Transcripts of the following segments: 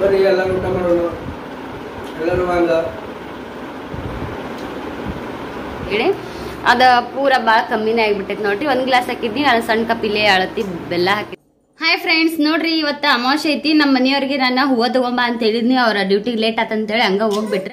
ಬರ್ರಿ ಎಲ್ಲರೂ ಊಟ ಮಾಡೋಣ ಎಲ್ಲರೂ ಹಂಗ ಹೇಳಿ ಅದ ಪೂರ ಭಾಳ ಕಮ್ಮಿನೇ ಆಗಿಬಿಟ್ಟೈತೆ ನೋಡ್ರಿ ಒಂದು ಗ್ಲಾಸ್ ಹಾಕಿದ್ನಿ ಅದು ಸಣ್ಣ ಕಪಿಲೆ ಅಳತಿ ಬೆಲ್ಲ ಹಾಕಿ ಹಾಯ್ ಫ್ರೆಂಡ್ಸ್ ನೋಡ್ರಿ ಇವತ್ತು ಅಮಾವಾಸ್ಯೆ ಐತಿ ನಮ್ಮ ಮನೆಯವ್ರಿಗೆ ನಾನು ಹೂವು ತಗೊಂಬ ಅಂತ ಹೇಳಿದ್ನಿ ಅವ್ರ ಡ್ಯೂಟಿಗೆ ಲೇಟ್ ಆತಂತೇಳಿ ಹಂಗ ಹೋಗ್ಬಿಟ್ರೆ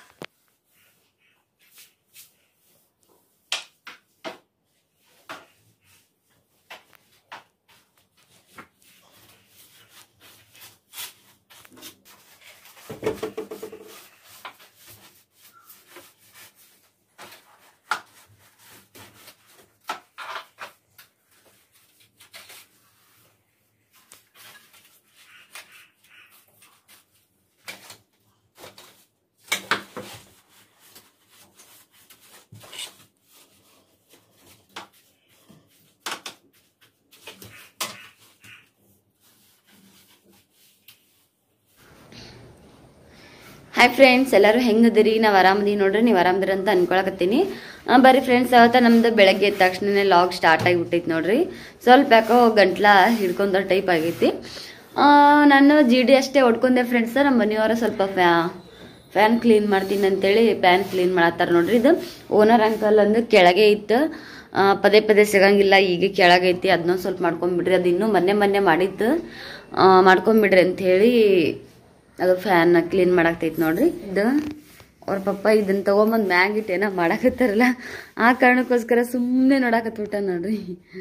ಹಾಯ್ ಫ್ರೆಂಡ್ಸ್ ಎಲ್ಲರೂ ಹೆಂಗದಿರಿ ನಾವು ಆರಾಮದಿ ನೋಡ್ರಿ ನೀವು ಆರಾಮದಿರಿ ಅಂತ ಅನ್ಕೊಳಕತ್ತೀನಿ ಆ, ಬರ್ರಿ ಫ್ರೆಂಡ್ಸ್ ಅವತ್ತ ನಮ್ದು ಬೆಳಗ್ಗೆ ಎದ್ದ ತಕ್ಷಣನೇ ಲಾಗ್ ಸ್ಟಾರ್ಟ್ ಆಗಿಬಿಟ್ಟೈತಿ ನೋಡ್ರಿ ಸ್ವಲ್ಪ ಯಾಕೋ ಗಂಟ್ಲ ಹಿಡ್ಕೊಂಡ ಟೈಪ್ ಆಗೈತಿ ಆ, ನಾನು ಜಿ ಡಿ ಅಷ್ಟೇ ಹೊಡ್ಕೊಂಡೆ ಫ್ರೆಂಡ್ಸ್ ನಮ್ಮ ಮನೆಯವರ ಸ್ವಲ್ಪ ಫ್ಯಾ ಫ್ಯಾನ್ ಕ್ಲೀನ್ ಮಾಡ್ತೀನಿ ಅಂತೇಳಿ ಫ್ಯಾನ್ ಕ್ಲೀನ್ ಮಾಡತ್ತಾರ ನೋಡ್ರಿ ಇದು ಓನರ್ ಅಂಕಲ್ ಅಂದು ಕೆಳಗೆ ಇತ್ತು ಆ, ಪದೇ ಪದೇ ಸಿಗಂಗಿಲ್ಲ ಈಗ ಕೆಳಗೈತಿ ಅದನ್ನೂ ಸ್ವಲ್ಪ ಮಾಡ್ಕೊಂಬಿಡ್ರಿ ಅದು ಇನ್ನೂ ಮೊನ್ನೆ ಮೊನ್ನೆ ಮಾಡಿದ್ದು ಆ, ಮಾಡ್ಕೊಂಬಿಡ್ರಿ ಅಂತ ಹೇಳಿ ಅದು ಫ್ಯಾನ್ ಕ್ಲೀನ್ ಮಾಡಾಕ್ತೈತಿ ನೋಡ್ರಿ ಇದು ಅವ್ರ ಪಪ್ಪ ಇದನ್ನ ತಗೊಂಬಂದ್ ಮ್ಯಾಗ್ ಇಟ್ಟು ಏನೋ ಮಾಡಾಕತ್ತಾರಲ್ಲ ಆ ಕಾರಣಕ್ಕೋಸ್ಕರ ಸುಮ್ಮನೆ ನೋಡಾಕತ್ಬಿಟ್ಟ ನೋಡ್ರಿ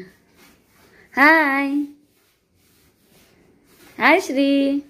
ಹಾಯ್ ಹಾಯ್ ಶ್ರೀ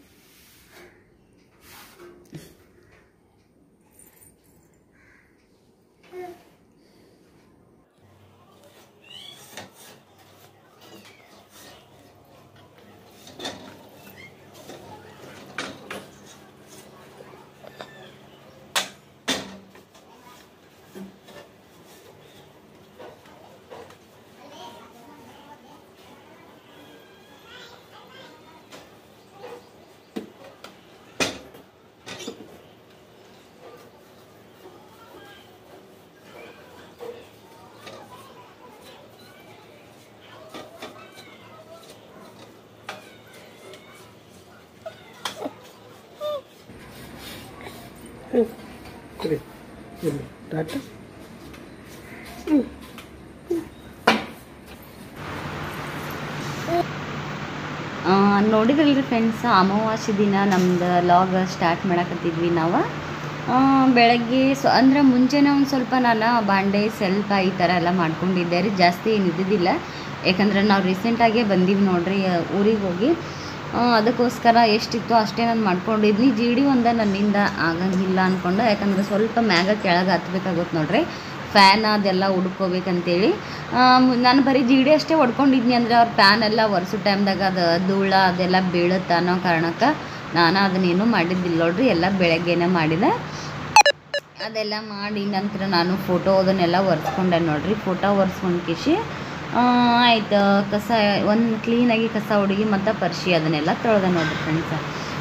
ಸರಿ ಇಲ್ಲಿ ಟಾಟಾ ಆ, ನೋಡಿದ್ರಲ್ರಿ ಫ್ರೆಂಡ್ಸ್ ಅಮಾವಾಸ್ಯೆ ದಿನ ನಮ್ದು ಲಾಗ್ ಸ್ಟಾರ್ಟ್ ಮಾಡಕತ್ತಿದ್ವಿ ನಾವು ಆ, ಬೆಳಗ್ಗೆ ಸೊ ಅಂದ್ರೆ ಮುಂಚೆನೇ ಒಂದು ಸ್ವಲ್ಪ ನಾನು ಬಾಂಡೆ ಸ್ವಲ್ಪ ಈ ಥರ ಎಲ್ಲ ಮಾಡ್ಕೊಂಡಿದ್ದೆ ರೀ ಜಾಸ್ತಿ ಏನು ಇದ್ದಿದ್ದಿಲ್ಲ ಯಾಕಂದ್ರೆ ನಾವು ರೀಸೆಂಟಾಗೇ ಬಂದೀವಿ ನೋಡ್ರಿ ಊರಿಗೆ ಹೋಗಿ ಆ, ಅದಕ್ಕೋಸ್ಕರ ಎಷ್ಟಿತ್ತು ಅಷ್ಟೇ ನಾನು ಮಾಡ್ಕೊಂಡಿದ್ನಿ ಜಿ ಡಿ ಒಂದ ನನ್ನಿಂದ ಆಗಂಗಿಲ್ಲ ಅಂದ್ಕೊಂಡು ಯಾಕಂದ್ರೆ ಸ್ವಲ್ಪ ಮ್ಯಾಗ ಕೆಳಗೆ ಹತ್ಬೇಕಾಗುತ್ತೆ ನೋಡ್ರಿ ಫ್ಯಾನ್ ಅದೆಲ್ಲ ಹುಡ್ಕೋಬೇಕಂತೇಳಿ ಆ, ಮು- ನಾನು ಬರೀ ಜಿ ಡಿ ಅಷ್ಟೇ ಹೊಡ್ಕೊಂಡಿದ್ನಿ ಅಂದರೆ ಅವ್ರ ಫ್ಯಾನ್ ಎಲ್ಲ ಒರೆಸೋ ಟೈಮ್ದಾಗ ಅದು ಧೂಳ ಅದೆಲ್ಲ ಬೀಳುತ್ತೆ ಅನ್ನೋ ಕಾರಣಕ್ಕೆ ನಾನು ಅದನ್ನೇನು ಮಾಡಿದ್ದಿಲ್ಲ ನೋಡ್ರಿ ಎಲ್ಲ ಬೆಳಗ್ಗೆನೇ ಮಾಡಿದೆ ಅದೆಲ್ಲ ಮಾಡಿ ನಂತರ ನಾನು ಫೋಟೋ ಅದನ್ನೆಲ್ಲ ಒರೆಸ್ಕೊಂಡೆ ನೋಡ್ರಿ ಫೋಟೋ ಒರೆಸ್ಕೊಂಡು ಕಿಶಿ ಆಯ್ತು ಕಸ ಒಂದು ಕ್ಲೀನಾಗಿ ಕಸ ಹುಡುಗಿ ಮತ್ತು ಪರ್ಶಿ ಅದನ್ನೆಲ್ಲ ತೊಳೆದೆ ನೋಡ್ರಿ ಫ್ರೆಂಡ್ಸ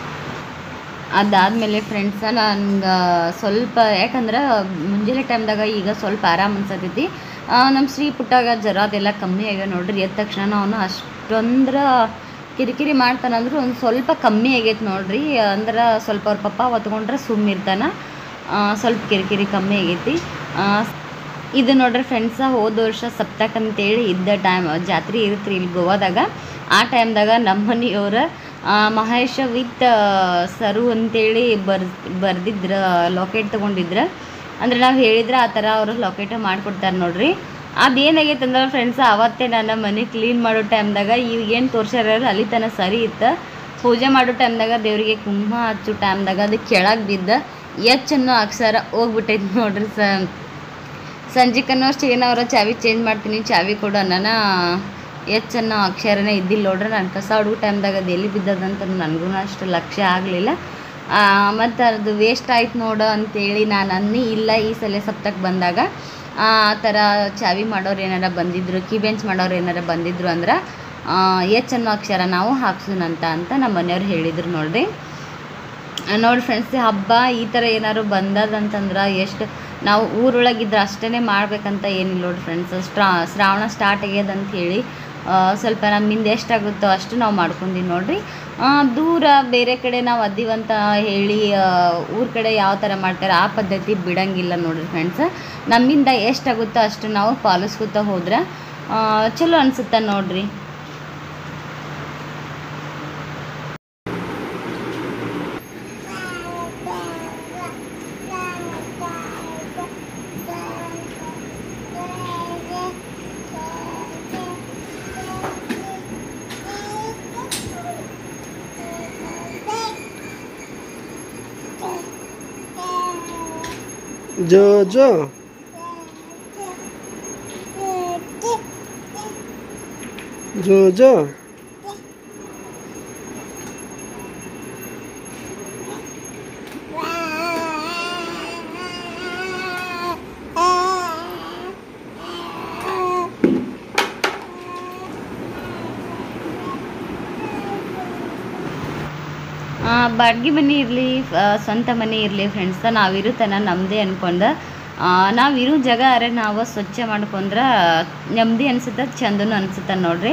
ಅದಾದಮೇಲೆ ಫ್ರೆಂಡ್ಸ ನಂಗೆ ಸ್ವಲ್ಪ ಯಾಕಂದ್ರೆ ಮುಂಜಾನೆ ಟೈಮ್ದಾಗ ಈಗ ಸ್ವಲ್ಪ ಆರಾಮ್ ಅನ್ಸತೈತಿ ನಮ್ಮ ಶ್ರೀ ಪುಟ್ಟಾಗ ಜ್ವರ ಅದೆಲ್ಲ ಕಮ್ಮಿ ಆಗ್ಯಾವ ನೋಡ್ರಿ ಎದ್ದ ತಕ್ಷಣ ಅವನು ಅಷ್ಟೊಂದ್ರ ಕಿರಿಕಿರಿ ಮಾಡ್ತಾನಂದ್ರೆ ಒಂದು ಸ್ವಲ್ಪ ಕಮ್ಮಿ ಆಗೈತೆ ನೋಡ್ರಿ ಅಂದ್ರೆ ಸ್ವಲ್ಪ ಅವ್ರ ಪಪ್ಪ ಹೊತ್ಕೊಂಡ್ರೆ ಸುಮ್ಮಿರ್ತಾನ ಆ, ಸ್ವಲ್ಪ ಕಿರಿಕಿರಿ ಕಮ್ಮಿ ಆಗೈತಿ ಆ, ಇದು ನೋಡ್ರಿ ಫ್ರೆಂಡ್ಸ ಹೋದ ವರ್ಷ ಸಪ್ತಕ್ ಅಂತೇಳಿ ಇದ್ದ ಟೈಮ್ ಜಾತ್ರೆ ಇರುತ್ತೆ ಇಲ್ಲಿ ಗೋವಾದಾಗ ಆ ಟೈಮ್ದಾಗ ನಮ್ಮ ಮನೆಯವ್ರ ಮಹೇಶ ವಿತ್ ಸರು ಅಂತೇಳಿ ಬರ್ ಬರ್ದಿದ್ರ ಲಾಕೆಟ್ ತೊಗೊಂಡಿದ್ರ ಅಂದ್ರೆ ನಾವು ಹೇಳಿದ್ರೆ ಆ ಥರ ಅವರು ಲಾಕೆಟ್ ಮಾಡಿಕೊಡ್ತಾರೆ ನೋಡ್ರಿ ಅದೇನಾಗೈತೆ ಅಂದ್ರೆ ಫ್ರೆಂಡ್ಸ್ ಅವತ್ತೇ ನನ್ನ ಮನೆ ಕ್ಲೀನ್ ಮಾಡೋ ಟೈಮ್ದಾಗ ಈಗ ಏನು ತೋರ್ಸ್ಯಾರಲ್ಲ ಅಲ್ಲಿ ತನಕ ಸರಿ ಇತ್ತು ಪೂಜೆ ಮಾಡೋ ಟೈಮ್ದಾಗ ದೇವರಿಗೆ ಕುಂಭ ಹಚ್ಚೋ ಟೈಮ್ದಾಗ ಅದು ಕೆಳಗೆ ಬಿದ್ದ ಎಚ್ ಅನ್ನೋ ಅಕ್ಷರ ಹೋಗ್ಬಿಟ್ಟೈತೆ ನೋಡ್ರಿ ಸ ಸಂಜಿಕನ್ನೋ ಅಷ್ಟು ಏನವ್ರ ಚಾವಿ ಚೇಂಜ್ ಮಾಡ್ತೀನಿ ಚಾವಿ ಕೊಡು ನನ್ನ ಎಚ್ ಅನ್ನೋ ಅಕ್ಷರನೇ ಇದ್ದಿಲ್ಲ ನೋಡ್ರಿ ನಾನು ಕಸ ಹುಡುಗೋ ಟೈಮ್ದಾಗ ಅದು ಎಲ್ಲಿ ಬಿದ್ದದಂತ ನನಗೂ ಅಷ್ಟು ಲಕ್ಷ್ಯ ಆಗಲಿಲ್ಲ ಮತ್ತು ಅದು ವೇಸ್ಟ್ ಆಯ್ತು ನೋಡು ಅಂತೇಳಿ ನಾನು ಅನ್ನಿ ಇಲ್ಲ ಈ ಸಲ ಸಪ್ತಕ್ಕೆ ಬಂದಾಗ ಆ ಥರ ಚಾವಿ ಮಾಡೋರು ಏನಾರ ಬಂದಿದ್ರು ಕೀ ಬೆಂಚ್ ಮಾಡೋರು ಏನಾರ ಬಂದಿದ್ರು ಅಂದ್ರೆ ಎಚ್ ಅನ್ನೋ ಅಕ್ಷರ ನಾವು ಹಾಕ್ಸೋಣಂತ ಅಂತ ನಮ್ಮ ಮನೆಯವ್ರು ಹೇಳಿದ್ರು ನೋಡ್ರಿ ನೋಡಿ ಫ್ರೆಂಡ್ಸ್ ಹಬ್ಬ ಈ ಥರ ಏನಾದ್ರು ಬಂದದಂತಂದ್ರೆ ಎಷ್ಟು ನಾವು ಊರೊಳಗಿದ್ರೆ ಅಷ್ಟೇ ಮಾಡ್ಬೇಕಂತ ಏನಿಲ್ಲ ನೋಡಿ ಫ್ರೆಂಡ್ಸ್ ಸ್ಟ್ರಾ ಶ್ರಾವಣ ಸ್ಟಾರ್ಟ್ ಆಗ್ಯದ ಅಂತ ಹೇಳಿ ಆ, ಸ್ವಲ್ಪ ನಮ್ಮಿಂದ ಎಷ್ಟಾಗುತ್ತೋ ಅಷ್ಟು ನಾವು ಮಾಡ್ಕೊಂಡ್ವಿ ನೋಡ್ರಿ ಆ, ದೂರ ಬೇರೆ ಕಡೆ ನಾವು ಅದ್ದೀವಂತ ಹೇಳಿ ಊರ ಕಡೆ ಯಾವ ಥರ ಮಾಡ್ತಾರೆ ಆ ಪದ್ಧತಿ ಬಿಡಂಗಿಲ್ಲ ನೋಡ್ರಿ ಫ್ರೆಂಡ್ಸ್ ನಮ್ಮಿಂದ ಎಷ್ಟಾಗುತ್ತೋ ಅಷ್ಟು ನಾವು ಪಾಲಿಸ್ಕೊತಾ ಹೋದ್ರೆ ಆ, ಚಲೋ ಅನ್ಸುತ್ತೆ ನೋಡ್ರಿ ಜೋ ಜೋ ಜೋ ಜೋ ಆ, ಬಾಡ್ಗೆ ಮನೆ ಇರಲಿ ಸ್ವಂತ ಮನೆ ಇರಲಿ ಫ್ರೆಂಡ್ಸ ನಾವಿರೋ ತನ ನಮ್ಮದೇ ಅನ್ಕೊಂಡು ನಾವಿರೋ ಜಾಗ ಅರೆ ನಾವು ಸ್ವಚ್ಛ ಮಾಡ್ಕೊಂಡ್ರೆ ನೆಮ್ಮದಿ ಅನ್ಸುತ್ತೆ ಚಂದನು ಅನ್ಸುತ್ತೆ ನೋಡ್ರಿ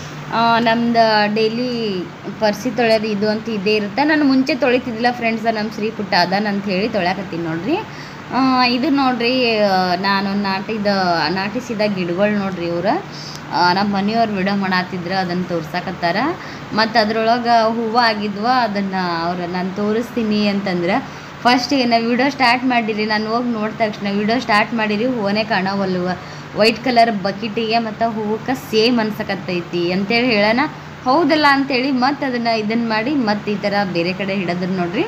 ನಮ್ದು ಡೈಲಿ ಪರ್ಸಿ ತೊಳೆಯೋದು ಇದು ಅಂತ ಇದೇ ಇರುತ್ತೆ ನಾನು ಮುಂಚೆ ತೊಳಿತಿದ್ದಿಲ್ಲ ಫ್ರೆಂಡ್ಸ ನಮ್ಮ ಶ್ರೀ ಪುಟ್ಟ ಅದಾನ ಅಂತ ಹೇಳಿ ತೊಳ್ಯಾಕತ್ತೀನಿ ನೋಡ್ರಿ ಆ, ಇದು ನೋಡ್ರಿ ಆ, ನಾನು ನಾಟಿದ ನಾಟಿಸಿದ ಗಿಡಗಳು ನೋಡ್ರಿ ಇವ್ರು ಆ, ನಮ್ಮ ಮನೆಯವ್ರು ವಿಡಿಯೋ ಮಾಡತ್ತಿದ್ರು ಅದನ್ನು ತೋರ್ಸಕತ್ತಾರ ಮತ್ತು ಅದ್ರೊಳಗೆ ಹೂವು ಆಗಿದ್ವ ಅದನ್ನು ಅವ್ರು ನಾನು ತೋರಿಸ್ತೀನಿ ಅಂತಂದ್ರೆ ಫಸ್ಟಿಗೆ ನಾವು ವಿಡಿಯೋ ಸ್ಟಾರ್ಟ್ ಮಾಡಿರಿ ನಾನು ಹೋಗಿ ನೋಡಿದ ತಕ್ಷಣ ವಿಡಿಯೋ ಸ್ಟಾರ್ಟ್ ಮಾಡಿರಿ ಹೂವನೇ ಕಾಣವಲ್ವ ವೈಟ್ ಕಲರ್ ಬಕೆಟಿಗೆ ಮತ್ತು ಹೂವಕ್ಕೆ ಸೇಮ್ ಅನ್ಸಕತ್ತೈತಿ ಅಂತೇಳಿ ಹೇಳೋಣ ಹೌದಲ್ಲ ಅಂತೇಳಿ ಮತ್ತೆ ಅದನ್ನು ಇದನ್ನು ಮಾಡಿ ಮತ್ತೆ ಈ ಥರ ಬೇರೆ ಕಡೆ ಹಿಡಿದ್ರು ನೋಡ್ರಿ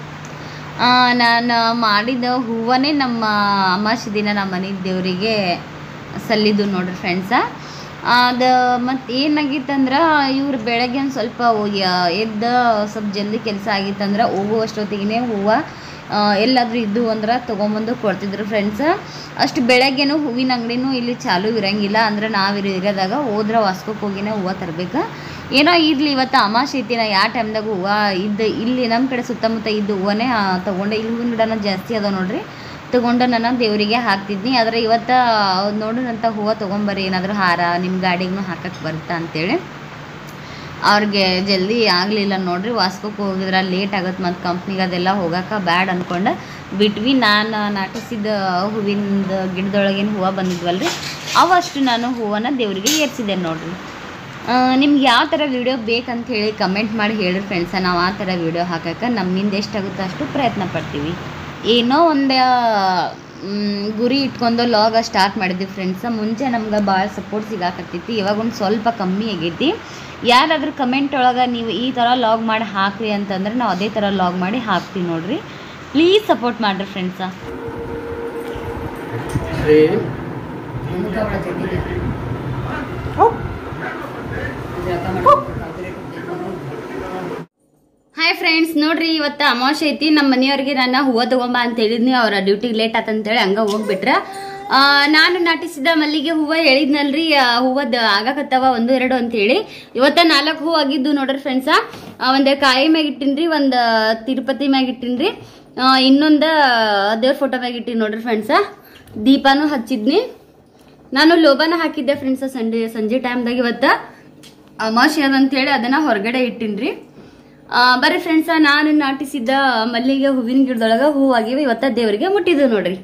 ಆ, ನಾನು ಮಾಡಿದ ಹೂವನೇ ನಮ್ಮ ಅಮಾವಾಸ್ಯೆ ದಿನ ನಮ್ಮ ಮನೆ ದೇವರಿಗೆ ಸಲ್ಲಿದ್ದು ನೋಡ್ರಿ ಫ್ರೆಂಡ್ಸ ಅದು ಮತ್ತು ಏನಾಗಿತ್ತಂದ್ರೆ ಇವ್ರು ಬೆಳಗ್ಗೆ ಒಂದು ಸ್ವಲ್ಪ ಯ- ಎದ್ದ ಸ್ವಲ್ಪ ಜಲ್ದಿ ಕೆಲಸ ಆಗಿತ್ತಂದ್ರೆ ಹೋಗುವಷ್ಟೊತ್ತಿಗೆ ಹೂವು ಆ, ಎಲ್ಲಾದರೂ ಇದ್ದು ಅಂದ್ರೆ ತೊಗೊಂಬಂದು ಕೊಡ್ತಿದ್ರು ಫ್ರೆಂಡ್ಸ್ ಅಷ್ಟು ಬೆಳಗ್ಗೆನೂ ಹೂವಿನ ಅಂಗಡಿನೂ ಇಲ್ಲಿ ಚಾಲೂ ಇರಂಗಿಲ್ಲ ಅಂದ್ರೆ ನಾವು ಇರೋದಾಗ ಹೋದ್ರೆ ವಾಸ್ಕೋಕ್ ಹೋಗಿನೇ ಹೂವು ತರಬೇಕು ಏನೋ ಇರಲಿ ಇವತ್ತು ಅಮಾವಾಸ್ಯೆ ಐತಿ ನಾ ಯಾವ ಟೈಮ್ದಾಗ ಹೂವು ಇದ್ದು ಇಲ್ಲಿ ನಮ್ಮ ಕಡೆ ಸುತ್ತಮುತ್ತ ಇದ್ದು ಹೂವನೇ ಆ, ತಗೊಂಡೆ ಇಲ್ಲಿ ಹೂವಿನ ಗಿಡನ ಜಾಸ್ತಿ ಅದಾವ ನೋಡ್ರಿ ತಗೊಂಡು ನಾನು ದೇವರಿಗೆ ಹಾಕ್ತಿದ್ನಿ ಆದರೆ ಇವತ್ತು ನೋಡೋಣಂತ ಹೂವು ತೊಗೊಂಬರ್ರಿ ಏನಾದರೂ ಹಾರ ನಿಮ್ಮ ಗಾಡಿಗೂ ಹಾಕಕ್ಕೆ ಬರುತ್ತಾ ಅಂತೇಳಿ ಅವ್ರಿಗೆ ಜಲ್ದಿ ಆಗಲಿಲ್ಲ ನೋಡ್ರಿ ವಾಸ್ಕೋಕ್ ಹೋಗಿದ್ರೆ ಲೇಟ್ ಆಗತ್ತೆ ಮತ್ತು ಕಂಪ್ನಿಗೆ ಅದೆಲ್ಲ ಹೋಗಕ್ಕೆ ಬ್ಯಾಡ್ ಅಂದ್ಕೊಂಡು ಬಿಟ್ವಿ ನಾನು ನಾಟಿಸಿದ ಹೂವಿಂದ ಗಿಡದೊಳಗಿನ ಹೂವು ಬಂದಿದ್ವಲ್ರಿ ಅವಷ್ಟು ನಾನು ಹೂವನ್ನ ದೇವರಿಗೆ ಏರ್ಸಿದೆ ನೋಡ್ರಿ ನಿಮ್ಗೆ ಯಾವ ಥರ ವೀಡಿಯೋ ಬೇಕಂತ ಹೇಳಿ ಕಮೆಂಟ್ ಮಾಡಿ ಹೇಳ್ರಿ ಫ್ರೆಂಡ್ಸ ನಾವು ಆ ಥರ ವೀಡಿಯೋ ಹಾಕಕ್ಕೆ ನಮ್ಮಿಂದ ಎಷ್ಟಾಗುತ್ತೋ ಅಷ್ಟು ಪ್ರಯತ್ನ ಪಡ್ತೀವಿ ಏನೋ ಒಂದು ಮ್, ಗುರಿ ಇಟ್ಕೊಂಡು ಲಾಗ ಸ್ಟಾರ್ಟ್ ಮಾಡಿದ್ವಿ ಫ್ರೆಂಡ್ಸ ಮುಂಚೆ ನಮ್ಗೆ ಭಾಳ ಸಪೋರ್ಟ್ ಸಿಗಾಕತ್ತೈತಿ ಇವಾಗ ಒಂದು ಸ್ವಲ್ಪ ಕಮ್ಮಿ ಆಗೈತಿ ಯಾರಾದರೂ ಕಮೆಂಟ್ ಒಳಗೆ ನೀವು ಈ ಥರ ಲಾಗ್ ಮಾಡಿ ಹಾಕ್ರಿ ಅಂತಂದ್ರೆ ನಾವು ಅದೇ ಥರ ಲಾಗ್ ಮಾಡಿ ಹಾಕ್ತೀವಿ ನೋಡ್ರಿ ಪ್ಲೀಸ್ ಸಪೋರ್ಟ್ ಮಾಡಿರಿ ಫ್ರೆಂಡ್ಸ ರೀ ಹಾಯ್ ಫ್ರೆಂಡ್ಸ್ ನೋಡ್ರಿ ಇವತ್ತು ಅಮಾವಾಸ್ಯೆ ಐತಿ ನಮ್ಮ ಮನೆಯವ್ರಿಗೆ ನಾನು ಹೂವು ತಗೊಂಬ ಅಂತ ಹೇಳಿದ್ನಿ ಅವ್ರ ಡ್ಯೂಟಿಗೆ ಲೇಟ್ ಆತಂತೇಳಿ ಹಂಗ ಹೋಗ್ಬಿಟ್ರ ಆ, ನಾನು ನಾಟಿಸಿದ ಮಲ್ಲಿಗೆ ಹೂವು ಹೇಳಿದ್ನಲ್ರಿ ಆ, ಹೂವದ್ ಆಗಾಕತ್ತವ ಒಂದು ಎರಡು ಅಂತೇಳಿ ಇವತ್ತ ನಾಲ್ಕು ಹೂವು ಆಗಿದ್ದು ನೋಡ್ರಿ ಫ್ರೆಂಡ್ಸ ಒಂದು ಕಾಯಿ ಮ್ಯಾಗ ಇಟ್ಟಿನ್ರಿ ಒಂದು ತಿರುಪತಿ ಮ್ಯಾಗ ಇಟ್ಟಿನ್ರಿ ಆ, ಇನ್ನೊಂದು ದೇವ್ರ ಫೋಟೋ ಮ್ಯಾಗ ಇಟ್ಟಿನಿ ನೋಡ್ರಿ ಫ್ರೆಂಡ್ಸ ದೀಪಾನು ಹಚ್ಚಿದ್ನಿ ನಾನು ಲೋಬಾನ ಹಾಕಿದ್ದೆ ಫ್ರೆಂಡ್ಸ ಸಂಡೆ ಸಂಜೆ ಟೈಮ್ದಾಗ ಇವತ್ತ ಅಮಾವಾಸ್ಯೆ ಅದಂತೇಳಿ ಅದನ್ನ ಹೊರಗಡೆ ಇಟ್ಟಿನ್ರಿ ಆ, ಬರ್ರಿ ಫ್ರೆಂಡ್ಸ ನಾನು ನಾಟಿಸಿದ್ದ ಮಲ್ಲಿಗೆ ಹೂವಿನ ಗಿಡದೊಳಗ ಹೂವಾಗಿವೆ ಇವತ್ತ ದೇವರಿಗೆ ಮುಟ್ಟಿದ್ವು ನೋಡ್ರಿ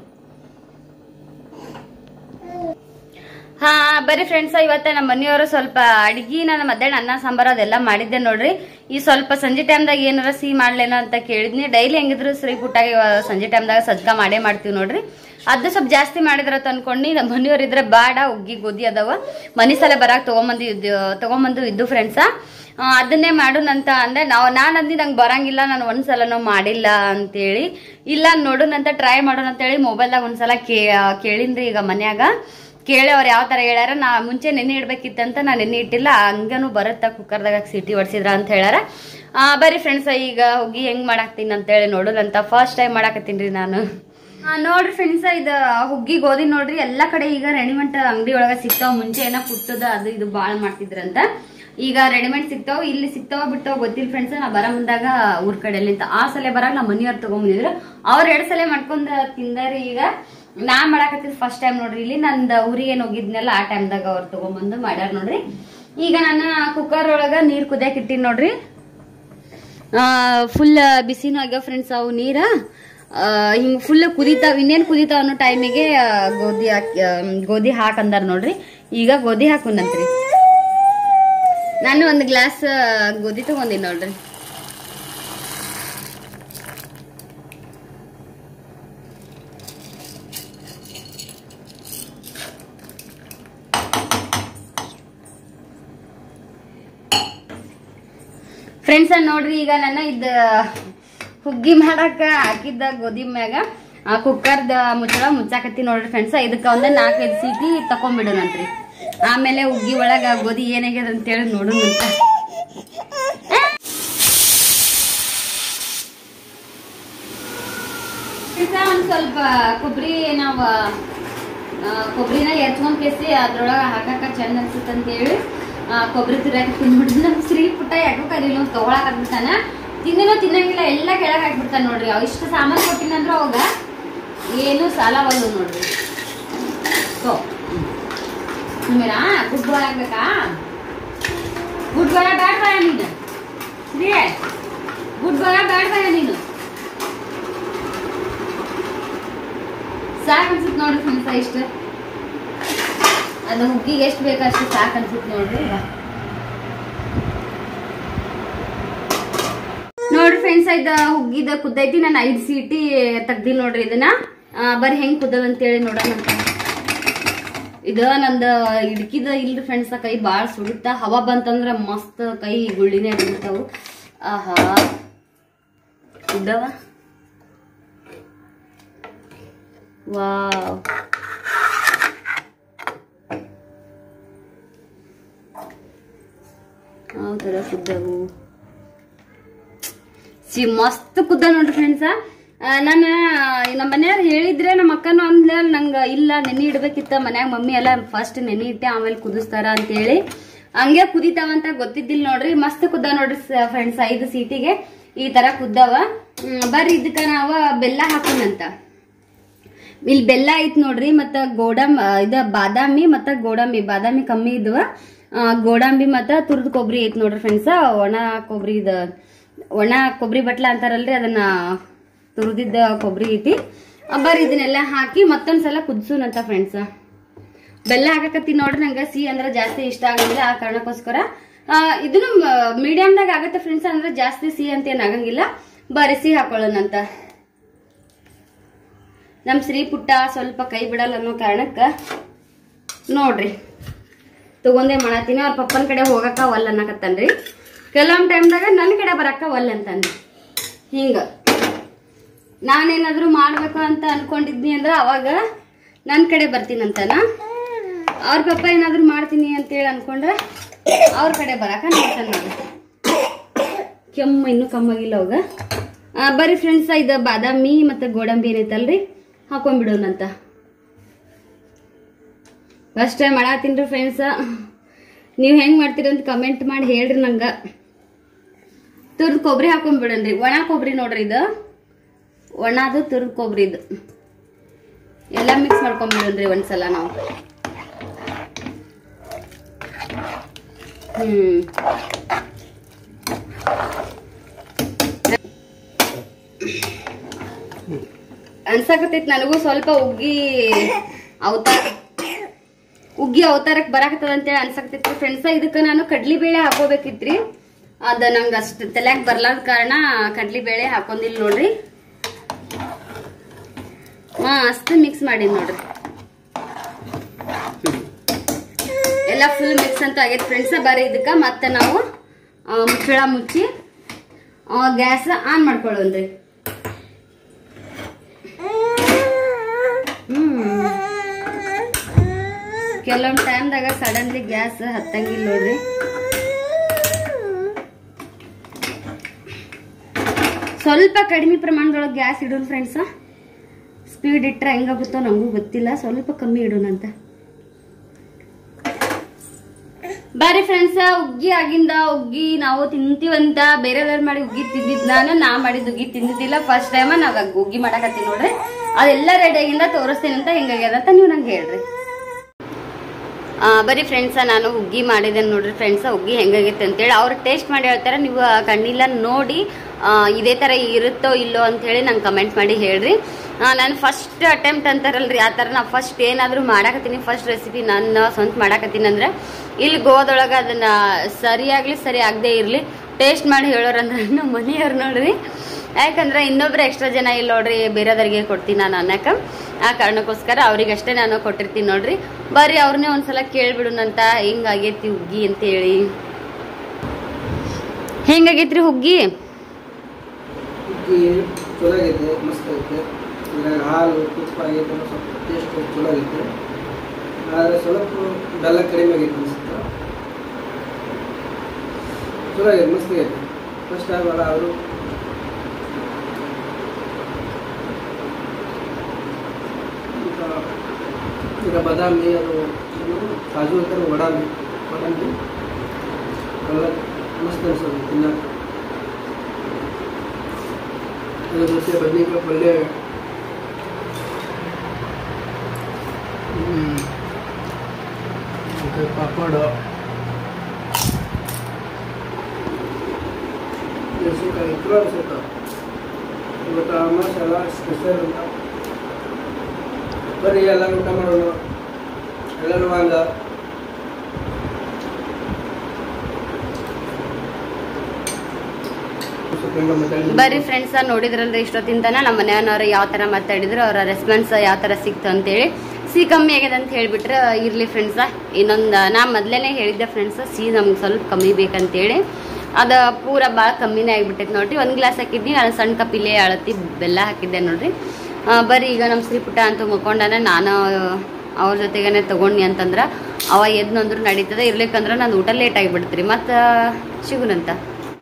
ಹಾ ಬರ್ರಿ ಫ್ರೆಂಡ್ಸ ಇವತ್ತ ನಮ್ಮ ಮನೆಯವರು ಸ್ವಲ್ಪ ಅಡಿಗೆ ನಾನು ಮಧ್ಯಾಹ್ನ ಅನ್ನ ಸಾಂಬಾರು ಅದೆಲ್ಲ ಮಾಡಿದ್ದೆ ನೋಡ್ರಿ ಈ ಸ್ವಲ್ಪ ಸಂಜೆ ಟೈಮ್ದಾಗ ಏನಾರ ಸಿಹಿ ಮಾಡ್ಲೇನೋ ಅಂತ ಕೇಳಿದ್ನಿ ಡೈಲಿ ಹೆಂಗಿದ್ರು ಶ್ರೀ ಪುಟ್ಟಾಗಿ ಇವ- ಸಂಜೆ ಟೈಮ್ದಾಗ ಸಜ್ಕ ಮಾಡೇ ಮಾಡ್ತೀವಿ ನೋಡ್ರಿ ಅದು ಸ್ವಲ್ಪ ಜಾಸ್ತಿ ಮಾಡಿದ್ರ ಅನ್ಕೊಂಡು ನಮ್ಮ ಮನೆಯವ್ರು ಇದ್ರೆ ಬಾಡ ಉಗ್ಗಿ ಗೋಧಿ ಅದಾವ ಮನಿ ಸಲ ಬರಾಕ್ ತಗೊಂಬಂದು ಇದ್ದು ತಗೊಂಬಂದು ಇದ್ದು ಫ್ರೆಂಡ್ಸ ಅದನ್ನೇ ಮಾಡೋಣಂತ ಅಂದೆ ನಾವು ನಾನು ಅಂದಿ ನಂಗೆ ಬರಂಗಿಲ್ಲ ನಾನು ಒಂದ್ಸಲನೂ ಮಾಡಿಲ್ಲ ಅಂತೇಳಿ ಇಲ್ಲ ನೋಡೋಣಂತ ಟ್ರೈ ಮಾಡೋಣ ಅಂತೇಳಿ ಮೊಬೈಲ್ದಾಗ ಒಂದ್ಸಲ ಕೇ ಕೇಳಿನ್ರಿ ಈಗ ಮನ್ಯಾಗ ಕೇಳಿ ಅವ್ರು ಯಾವ ಥರ ಹೇಳ್ಯಾರ ನಾ ಮುಂಚೆ ನೆನೆ ಇಡ್ಬೇಕಿತ್ತಂತ ನಾ ನೆನೆ ಇಟ್ಟಿಲ್ಲ ಹಂಗನು ಬರುತ್ತಾ ಕುಕ್ಕರ್ದಾಗ ಸಿಟಿ ಹೊಡ್ಸಿದ್ರ ಅಂತ ಹೇಳ್ಯಾರ ಆ, ಬರ್ರಿ ಫ್ರೆಂಡ್ಸ್ ಈಗ ಹೋಗಿ ಹೆಂಗ್ ಮಾಡಾಕ್ತೀನಿ ಅಂತೇಳಿ ನೋಡೋಣಂತ ಫಸ್ಟ್ ಟೈಮ್ ಮಾಡಾಕತ್ತೀನಿ ರೀ ನಾನು ಆ, ನೋಡ್ರಿ ಫ್ರೆಂಡ್ಸ್ ಇದು ಹುಗ್ಗಿ ಗೋಧಿ ನೋಡ್ರಿ ಎಲ್ಲಾ ಕಡೆ ಈಗ ರೆಡಿಮೇಡ್ ಅಂಗಡಿ ಒಳಗ ಸಿಗ್ತಾವ ಮುಂಚೆ ಏನೋ ಪುಟ್ಟದ ಅದು ಇದು ಬಾಳ್ ಮಾಡ್ತಿದ್ರಂತ ಈಗ ರೆಡಿಮೇಡ್ ಸಿಗ್ತಾವ ಇಲ್ಲಿ ಸಿಗ್ತಾವ ಬಿಟ್ಟವ ಗೊತ್ತಿಲ್ಲ ಫ್ರೆಂಡ್ಸ್ ನಾ ಬರ ಮುಂದಾಗ ಊರ್ ಕಡೆಲಿಂತ ಆ ಸಲ ಬರಾಗ ನಮ್ಮ ಮನೆಯವ್ರು ತಗೊಂಬಂದಿದ್ರು ಅವ್ರ ಎರಡ್ ಸಲ ಮಾಡ್ಕೊಂಡ್ ತಿಂದಾರಿ ಈಗ ನಾ ಮಾಡಾಕತ್ತಿದ್ ಫಸ್ಟ್ ಟೈಮ್ ನೋಡ್ರಿ ಇಲ್ಲಿ ನಂದ ಊರಿಗೆ ಏನ್ ಹೋಗಿದ್ನಲ್ಲ ಆ ಟೈಮ್ದಾಗ ಅವ್ರು ತಗೊಂಬಂದು ಮಾಡ್ಯಾರ ನೋಡ್ರಿ ಈಗ ನಾನು ಕುಕ್ಕರ್ ಒಳಗ ನೀರ್ ಕುದಿಯಕ್ ಇಟ್ಟಿನಿ ನೋಡ್ರಿ ಫುಲ್ ಬಿಸಿನೂ ಆಗ್ಯಾವ ಫ್ರೆಂಡ್ಸ್ ಅವು ನೀರ ಹಿಂಗೆ ಫುಲ್ ಕುದಿತಾವ ಇನ್ನೇನು ಕುದಿತಾವ ಅನ್ನೋ ಟೈಮಿಗೆ ಗೋಧಿ ಹಾಕಿ ಆ, ಗೋಧಿ ಹಾಕಂದಾರ ನೋಡ್ರಿ ಈಗ ಗೋಧಿ ಹಾಕುನಂತ್ರಿ ನಾನು ಒಂದು ಗ್ಲಾಸ್ ಗೋಧಿ ತಗೊಂಡಿನಿ ನೋಡ್ರಿ ಫ್ರೆಂಡ್ಸ್ ನೋಡ್ರಿ ಈಗ ನನ್ನ ಇದ ಹುಗ್ಗಿ ಮಾಡಾಕ ಹಾಕಿದ್ದ ಗೋಧಿ ಮ್ಯಾಗ ಆ ಕುಕ್ಕರ್ದ ಮುಚ್ಚಳ ಮುಚ್ಚಾಕತ್ತಿ ನೋಡ್ರಿ ಫ್ರೆಂಡ್ಸ್ ಇದಕ್ಕ ಒಂದ ನಾಲ್ಕೈದು ಸೀಟಿ ತಕೊಂಡ್ಬಿಡೋಣಂತ್ರಿ ಆಮೇಲೆ ಹುಗ್ಗಿ ಒಳಗ ಗೋಧಿ ಏನಾಗ್ಯದ ಅಂತೇಳಿ ನೋಡೋಣಂತ ಒಂದ್ ಸ್ವಲ್ಪ ಕೊಬ್ಬರಿ ನಾವ ಆ, ಕೊಬ್ಬರಿನ ಎತ್ಕೊಂಡ್ ಕೇಸಿ ಅದ್ರೊಳಗ ಹಾಕಾಕ ಚಂದ ಅನ್ಸುತ್ತೆ ಅಂತೇಳಿ ಕೊಬ್ಬರಿ ತಿರ್ಗಾಕತ್ತೀನಿ ನೋಡ್ರಿ ನಮ್ ಶ್ರೀ ಪುಟ್ಟ ಯಾಕೋ ಕರೀಲ ತಗೊಳಕ್ ಆಗ್ಬಿಡ್ತಾನ ತಿನ್ನೋ ತಿನ್ನಂಗಿಲ್ಲ ಎಲ್ಲ ಕೆಳಗ್ ಹಾಕ್ಬಿಡ್ತಾನ ನೋಡ್ರಿ ಅವ್ ಇಷ್ಟು ಸಾಮಾನ್ ಕೊಟ್ಟಿನಂದ್ರ ಅವಾಗ ಏನು ಸಾಲವಲ್ಲು ನೋಡ್ರಿ ಸೊ ಸುಮ್ಮೀರಾ ಗುಡ್ ಬಾಯ್ ಆಗ್ಬೇಕಾ ಗುಡ್ ಬಾಯ್ ಬ್ಯಾಡ್ ಬಾಯ ನೀನು Shri good boy bad boy ನೀನು ಸಾಕ್ ಅನ್ಸುತ್ತೆ ನೋಡ್ರಿ ಫ್ರೆಂಡ್ಸ್ ಇಷ್ಟ ಅದು ಹುಗ್ಗಿಗೆ ಎಷ್ಟು ಬೇಕು ಅಷ್ಟು ಸಾಕ್ ಅನ್ಸುತ್ತೆ ನೋಡ್ರಿ ಈಗ. ನೋಡ್ರಿ ಫ್ರೆಂಡ್ಸ್ ಇದ ಹುಗ್ಗಿದ ಕುದ್ದೈತಿ ನಾನು ಐದು ಸೀಟಿ ತೆಗ್ದಿ ನೋಡ್ರಿ ಇದನ್ನ ಆ, ಬರ್ರಿ ಹೆಂಗ್ ಕುದ್ದದ ಅಂತೇಳಿ ನೋಡೋಣ ಅಂತ ಇದ ನಂದ ಇಡ್ಕಿದ ಇಲ್ರಿ ಫ್ರೆಂಡ್ಸ್ ಕೈ ಬಾಳ ಸುಡುತ್ತ ಹವಾ ಬಂತಂದ್ರ ಮಸ್ತ್ ಕೈ ಗುಳ್ಳಿನೇ ಬಿಡ್ತಾವು ಆಹಾ ಇದ್ದವ ವಾವ್ ಯಾವ ಥರ ಕುದ್ದವು ಸಿ ಮಸ್ತ್ ಕುದ್ದ ನೋಡ್ರಿ ಫ್ರೆಂಡ್ಸ ನಾನು ನಮ್ಮ ಮನೆಯವ್ರು ಹೇಳಿದ್ರೆ ನಮ್ಮ ಅಕ್ಕನೂ ಅಂದ್ಲ ನಂಗೆ ಇಲ್ಲ ನೆನೆ ಇಡ್ಬೇಕಿತ್ತ ಮನ್ಯಾಗ ಮಮ್ಮಿ ಎಲ್ಲ ಫಸ್ಟ್ ನೆನೆ ಇಟ್ಟೆ ಆಮೇಲೆ ಕುದಿಸ್ತಾರ ಅಂತೇಳಿ ಹಂಗೆ ಕುದಿತಾವಂತ ಗೊತ್ತಿದ್ದಿಲ್ಲ ನೋಡ್ರಿ ಮಸ್ತ್ ಕುದ್ದ ನೋಡ್ರಿ ಫ್ರೆಂಡ್ಸ್ ಐದು ಸೀಟಿಗೆ ಈ ತರ ಕುದ್ದವ ಹ್ಮ್, ಬರ್ರಿ ಇದಕ್ಕ ನಾವ ಬೆಲ್ಲ ಹಾಕೋಣಂತ ಇಲ್ಲಿ ಬೆಲ್ಲ ಐತ್ ನೋಡ್ರಿ ಮತ್ತ ಗೋಡಂಬಿ ಇದ ಬಾದಾಮಿ ಮತ್ತ ಗೋಡಂಬಿ ಬಾದಾಮಿ ಕಮ್ಮಿ ಇದ್ವ ಆ, ಗೋಡಂಬಿ ಮತ್ತ ತುರ್ದ್ ಕೊಬ್ಬರಿ ಐತ್ ನೋಡ್ರಿ ಫ್ರೆಂಡ್ಸ್ ಒಣ ಕೊಬ್ಬರಿ ಇದ ಒಣ ಕೊಬ್ಬರಿ ಬಟ್ಲ ಅಂತಾರಲ್ರಿ ಅದನ್ನ ತುರಿದಿದ್ದ ಕೊಬ್ಬರಿ ಐತಿ ಆ, ಬರ್ರಿ ಇದನ್ನೆಲ್ಲ ಹಾಕಿ ಮತ್ತೊಂದ್ಸಲ ಕುದ್ಸುನಂತ ಫ್ರೆಂಡ್ಸ್ ಬೆಲ್ಲ ಹಾಕಕತ್ತಿ ನೋಡ್ರಿ ನಂಗೆ ಸಿಹಿ ಅಂದ್ರೆ ಜಾಸ್ತಿ ಇಷ್ಟ ಆಗಂಗಿಲ್ಲ ಆ ಕಾರಣಕ್ಕೋಸ್ಕರ ಆ, ಇದನ್ನು ಮೀಡಿಯಮ್ದಾಗ ಆಗತ್ತೆ ಫ್ರೆಂಡ್ಸ್ ಅಂದ್ರೆ ಜಾಸ್ತಿ ಸಿಹಿ ಅಂತ ಏನ್ ಆಗಂಗಿಲ್ಲ ಬರೀ ಸಿಹಿ ಹಾಕೊಳ್ಳೋಣಂತ ನಮ್ ಶ್ರೀ ಪುಟ್ಟ ಸ್ವಲ್ಪ ಕೈ ಬಿಡಲ್ಲ ಅನ್ನೋ ಕಾರಣಕ್ಕ ನೋಡ್ರಿ ತಗೊಂಡೆ ಮಾಡತ್ತೀನಿ ಅವ್ರ ಪಪ್ಪನ ಕಡೆ ಹೋಗಕ್ಕ ಒಲ್ ಅನ್ನಕತ್ತನ್ರಿ ಕೆಲವೊಂದ್ ಟೈಮ್ದಾಗ ನನ್ನ ಕಡೆ ಬರಕ್ಕ ಒಲ್ ಅಂತಾನ್ರಿ ಹಿಂಗ ನಾನೇನಾದ್ರೂ ಮಾಡ್ಬೇಕು ಅಂತ ಅನ್ಕೊಂಡಿದ್ನಿ ಅಂದ್ರ ಅವಾಗ ನನ್ನ ಕಡೆ ಬರ್ತೀನಂತನ ಅವ್ರ ಪಪ್ಪ ಏನಾದ್ರೂ ಮಾಡ್ತೀನಿ ಅಂತೇಳಿ ಅನ್ಕೊಂಡ್ರೆ ಅವ್ರ ಕಡೆ ಬರಾಕ ನೋಡ್ತಾನೆ ನೋಡಿ ಕೆಮ್ಮು ಇನ್ನೂ ಕಮ್ಮಾಗಿಲ್ಲ ಅವಾಗ ಆ, ಬರ್ರಿ ಫ್ರೆಂಡ್ಸ್ ಇದು ಬಾದಾಮಿ ಮತ್ತು ಗೋಡಂಬಿ ಏನೈತಲ್ರಿ ಹಾಕೊಂಡ್ಬಿಡೋಣಂತ ಫಸ್ಟ್ ಟೈಮ್ ಮಾಡತ್ತೀನಿ ಫ್ರೆಂಡ್ಸ ನೀವು ಹೆಂಗೆ ಮಾಡ್ತೀರಿ ಅಂತ ಕಮೆಂಟ್ ಮಾಡಿ ಹೇಳ್ರಿ ನಂಗೆ ತುರ್ದು ಕೊಬ್ಬರಿ ಹಾಕೊಂಡ್ಬಿಡನ್ರಿ ಒಣ ಕೊಬ್ಬರಿ ನೋಡ್ರಿ ಇದು ಒಣದು ತುರ್ದು ಕೊಬ್ಬರಿ ಇದು ಎಲ್ಲ ಮಿಕ್ಸ್ ಮಾಡ್ಕೊಂಡ್ಬಿಡನ್ರಿ ಒಂದ್ಸಲ ನಾವು ಹ್ಮ್ ಅನ್ಸಕತ್ತೈತ್ ನನಗೂ ಸ್ವಲ್ಪ ಉಗ್ಗಿ ಅವತಾರ ಉಗ್ಗಿ ಅವತಾರಕ್ಕೆ ಬರಾಕತ್ತದ ಅಂತೇಳಿ ಅನ್ಸಕತ್ತೈತ್ರಿ ಫ್ರೆಂಡ್ಸ ಇದಕ್ಕೆ ನಾನು ಕಡ್ಲಿ ಬೇಳೆ ಹಾಕೋಬೇಕಿತ್ರಿ ಅದ ನಂಗೆ ಅಷ್ಟು ತಲ್ಯಾಗ ಬರ್ಲಾರ್ದ ಕಾರಣ ಕಡ್ಲಿ ಬೇಳೆ ಹಾಕೊಂಡಿಲ್ಲ ನೋಡ್ರಿ ಹಾ ಅಷ್ಟು ಮಿಕ್ಸ್ ಮಾಡೀನಿ ನೋಡ್ರಿ ಎಲ್ಲ ಫುಲ್ ಮಿಕ್ಸ್ ಅಂತ ಆಗೈತೆ ಫ್ರೆಂಡ್ಸ್ ಬರೀ ಇದಕ್ಕೆ ಮತ್ತೆ ನಾವು ಆ, ಮುಚ್ಚಳ ಮುಚ್ಚಿ ಗ್ಯಾಸ್ ಆನ್ ಮಾಡ್ಕೊಳ್ಳೋನ್ರಿ ಕೆಲವೊಂದು ಟೈಮ್ದಾಗ ಸಡನ್ಲಿ ಗ್ಯಾಸ್ ಹತ್ತಂಗಿಲ್ಲ ನೋಡ್ರಿ ಸ್ವಲ್ಪ ಕಡಿಮೆ ಪ್ರಮಾಣದೊಳಗೆ ಗ್ಯಾಸ್ ಇಡೋಣ ಫ್ರೆಂಡ್ಸ ಸ್ಪೀಡ್ ಇಟ್ರೆ ಹೆಂಗಾಗುತ್ತೋ ನಂಗೂ ಗೊತ್ತಿಲ್ಲ ಸ್ವಲ್ಪ ಕಮ್ಮಿ ಇಡೋಣಂತ ಬಾರಿ ಫ್ರೆಂಡ್ಸ್ ಉಗ್ಗಿ ಆಗಿಂದ ಉಗ್ಗಿ ನಾವು ತಿಂತೀವಂತ ಬೇರೆದವ್ರು ಮಾಡಿ ಉಗ್ಗಿ ತಿಂದಿದ್ ನಾನು ನಾ ಮಾಡಿದ ಉಗ್ಗಿ ತಿಂದಿದ್ದಿಲ್ಲ ಫಸ್ಟ್ ಟೈಮ್ ನಾವ್ ಉಗ್ಗಿ ಮಾಡಕತ್ತೀನಿ ನೋಡ್ರಿ ಅದೆಲ್ಲ ರೆಡಿ ಆಗಿಂದ ತೋರಿಸ್ತೇನೆ ಅಂತ ಹೆಂಗಾಗ್ಯದ ಅಂತ ನೀವು ನಂಗೆ ಹೇಳ್ರಿ ಆ, ಬರೀ ಫ್ರೆಂಡ್ಸ ನಾನು ಹುಗ್ಗಿ ಮಾಡಿದ್ದೇನೆ ನೋಡ್ರಿ ಫ್ರೆಂಡ್ಸ ಹುಗ್ಗಿ ಹೆಂಗಾಗೈತೆ ಅಂತೇಳಿ ಅವ್ರು ಟೇಸ್ಟ್ ಮಾಡಿ ಹೇಳ್ತಾರೆ ನೀವು ಆ ಕಣ್ಣಿಲ್ಲ ನೋಡಿ ಆ, ಇದೇ ಥರ ಇರುತ್ತೋ ಇಲ್ಲೋ ಅಂತೇಳಿ ನಂಗೆ ಕಮೆಂಟ್ ಮಾಡಿ ಹೇಳ್ರಿ ನಾನು ಫಸ್ಟ್ ಅಟೆಂಪ್ಟ್ ಅಂತಾರಲ್ರಿ ಆ ಥರ ನಾ ಫಸ್ಟ್ ಏನಾದರೂ ಮಾಡಾಕತ್ತೀನಿ ಫಸ್ಟ್ ರೆಸಿಪಿ ನಾನು ಸ್ವಂತ ಮಾಡಾಕತ್ತೀನಿ ಅಂದ್ರೆ ಇಲ್ಲಿ ಗೋದೊಳಗೆ ಅದನ್ನು ಸರಿಯಾಗಲಿ ಸರಿ ಆಗದೆ ಇರಲಿ ಟೇಸ್ಟ್ ಮಾಡಿ ಹೇಳೋರಂದ್ರೆ ನಮ್ಮ ಮನೆಯವ್ರು ನೋಡ್ರಿ ಯಾಕಂದ್ರೆ ಇನ್ನೊಬ್ರು ಎಕ್ಸ್ಟ್ರಾ ಜನ ಇಲ್ಲಿ ನೋಡ್ರಿ ಬೇರೆದವ್ರಿಗೆ ಕೊಡ್ತೀನಿ ನಾನು ಅನ್ನಕ್ಕೆ ಆ ಕಾರಣಕ್ಕೋಸ್ಕರ ಅವ್ರಿಗಷ್ಟೇ ನಾನು ಕೊಟ್ಟಿರ್ತೀನಿ ನೋಡ್ರಿ ಬರ್ರಿ ಅವ್ರನ್ನೇ ಒಂದ್ಸಲ ಕೇಳ್ಬಿಡುನಂತ ಹಿಂಗಾಗೈತಿ ಹುಗ್ಗಿ ಅಂತ ಹೇಳಿ ಹೆಂಗಾಗೈತ್ರಿ ಹುಗ್ಗಿ ಹುಗ್ಗಿ ಚಲೋ ಆಗೈತೆ ಮಸ್ತ್ ಐತೆ ಇದ್ರಾಗ ಹಾಲು ತುಪ್ಪ ಆಗೈತೆ ಅನ್ನೋ ಸ್ವಲ್ಪ ಟೇಸ್ಟ್ ಚಲೋ ಆಗೈತೆ ಆದರೆ ಸ್ವಲ್ಪ ಬೆಲ್ಲ ಕಡಿಮೆ ಆಗೈತೆ ಅನ್ಸುತ್ತೆ ಚಲೋ ಆಗೈತೆ ಮಸ್ತ್ ಆಗೈತೆ ಫಸ್ಟ್ ಆಗಲ್ಲ ಅವರು ಈಗ ಬಾದಾಮಿ ಅದು ಏನು ಕಾಜು ಅಂತಾರೆ ವಡಾಮಿ ವಡಾಮಿ ಎಲ್ಲ ಮಸ್ತ್ ಅನ್ಸೋದು ತಿನ್ನಕ್ಕೆ ಅದ್ರ ಜೊತೆ ಬದನೆಕಾಯಿ ಪಲ್ಯ ಹ್ಮ್. ಮತ್ತೆ ಪಾಪಡ ಮೆಣಸಿನ್ಕಾಯಿ ಚಲೋ ಅನ್ಸುತ್ತೆ ಇವತ್ತು ಆಲ್ಮೋಸ್ಟ್ ಎಲ್ಲ ಸ್ಪೆಷಲ್ ಅಂತ ಬರ್ರಿ ಎಲ್ಲರೂ ಊಟ ಮಾಡೋಣ ಎಲ್ಲರೂ ವಾಂಗ ಬರ್ರಿ ಫ್ರೆಂಡ್ಸ್ ನೋಡಿದ್ರಲ್ರಿ ಇಷ್ಟೊತ್ತಿಂದನ ನಮ್ಮ ಮನೆಯವ್ರು ಯಾವ ಥರ ಮಾತಾಡಿದ್ರು ಅವರ ರೆಸ್ಪಾನ್ಸ್ ಯಾವ ಥರ ಸಿಕ್ತು ಅಂತೇಳಿ ಸಿ ಕಮ್ಮಿ ಆಗ್ಯದ ಅಂತ ಹೇಳ್ಬಿಟ್ರೆ ಇರ್ಲಿ ಫ್ರೆಂಡ್ಸ ಇನ್ನೊಂದು ನಾ ಮೊದ್ಲೇನೆ ಹೇಳಿದ್ದೆ ಫ್ರೆಂಡ್ಸ್ ಸಿ ನಮ್ಗೆ ಸ್ವಲ್ಪ ಕಮ್ಮಿ ಬೇಕಂತೇಳಿ ಅದು ಪೂರ ಭಾಳ ಕಮ್ಮಿನೇ ಆಗಿಬಿಟ್ಟೈತೆ ನೋಡ್ರಿ ಒಂದು ಗ್ಲಾಸ್ ಹಾಕಿದ್ನಿ ಅದು ಸಣ್ಣ ಕಪಿಲೆ ಅಳತಿ ಬೆಲ್ಲ ಹಾಕಿದ್ದೆ ನೋಡ್ರಿ ಆ, ಬರ್ರಿ ಈಗ ನಮ್ಮ ಶ್ರೀಪುಟ್ಟ ಅಂತೂ ಮುಕ್ಕೊಂಡಾನೆ ನಾನು ಅವ್ರ ಜೊತೆಗೇನೆ ತಗೊಂಡ್ನಿ ಅಂತಂದ್ರೆ ಅವ ಎದ್ನಂದ್ರು ನಡೀತದೆ ಇರ್ಲಿಕ್ಕಂದ್ರೆ ನಂದು ಊಟ ಲೇಟ್ ಆಗಿಬಿಡ್ತ್ರಿ ಮತ್ತು ಸಿಗುನಂತ